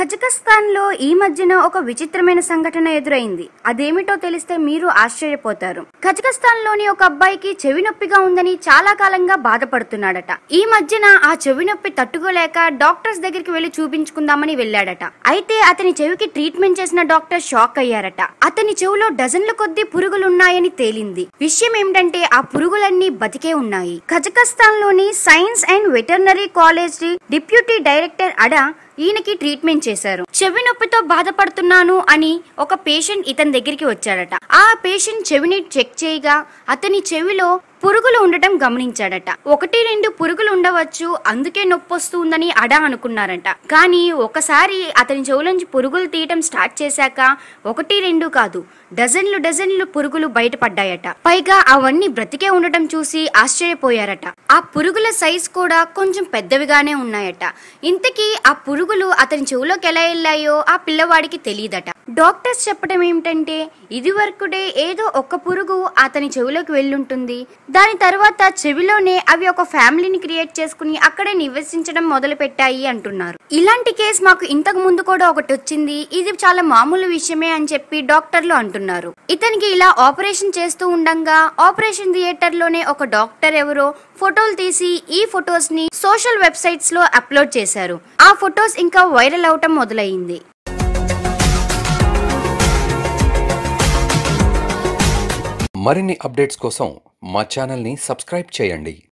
కజకస్తాన్ లో ఈ మధ్యన ఒక విచిత్రమైన సంఘటన ఎదురైంది అదేమిటో తెలిస్తే మీరు ఆశ్చర్యపోతారు కజకస్తాన్ లోని ఒక అబ్బాయికి చెవి నొప్పిగా ఉందని చాలా కాలంగా బాధపడుతున్నాడట ఈ మధ్యన ఆ చెవి నొప్పి తట్టుకోలేక డాక్టర్స్ దగ్గరికి వెళ్లి చూపించుకుందామని వెళ్ళాడట అయితే అతని చెవికి ట్రీట్మెంట్ చేసిన డాక్టర్ షాక్ అయ్యారట అతని చెవిలో డజన్ల కొద్దీ పురుగులున్నాయని తేలింది విషయం ఏమిటంటే ఆ పురుగులన్నీ బతికే ఉన్నాయి కజకస్తాన్ లోని science and veterinary college deputy director అడా ఈయనకి ట్రీట్మెంట్ చేశారు చెవి నొప్పితో బాధపడుతున్నాను అని ఒక పేషెంట్ ఇతని దగ్గరికి వచ్చాడట ఆ పేషెంట్ చెవిని చెక్ చేయగా అతని చెవిలో పురుగులు ఉండటం గమనించాడట ఒకటి రెండు పురుగులు ఉండవచ్చు అందుకే నొప్పి వస్తుందని అడా అనుకున్నారట కానీ ఒకసారి అతని చెవులోంచి పురుగులు తీయటం స్టార్ట్ చేశాక ఒకటి రెండు కాదు డజన్లు డజన్లు పురుగులు బయటపడ్డాయట పైగా అవన్నీ బ్రతికే ఉండటం చూసి ఆశ్చర్యపోయారట ఆ పురుగుల సైజ్ కూడా కొంచెం పెద్దవిగానే ఉన్నాయట ఇంతకీ ఆ పురుగులు అతని చెవులోకి ఎలా వెళ్ళాయో ఆ పిల్లవాడికి తెలియదట డాక్టర్స్ చెప్పడం ఏమిటంటే ఇది వరకుడే ఏదో ఒక్క పురుగు అతని చెవిలోకి వెళ్ళుంటుంది దాని తర్వాత చెవిలోనే అవి ఒక ఫ్యామిలీని క్రియేట్ చేసుకుని అక్కడే నివసించడం మొదలు పెట్టాయి అంటున్నారు ఇలాంటి కేసు మాకు ఇంతకు ముందు కూడా ఒకటి వచ్చింది ఇది చాలా మామూలు విషయమే అని చెప్పి డాక్టర్లు అంటున్నారు ఇతనికి ఇలా ఆపరేషన్ చేస్తూ ఉండంగా ఆపరేషన్ థియేటర్ లోనే ఒక డాక్టర్ ఎవరో ఫోటోలు తీసి ఈ ఫొటోస్ ని సోషల్ వెబ్సైట్స్ లో అప్లోడ్ చేశారు ఆ ఫొటోస్ ఇంకా వైరల్ అవటం మొదలైంది మరిన్ని అప్డేట్స్ కోసం మా ఛానల్ని సబ్స్క్రైబ్ చేయండి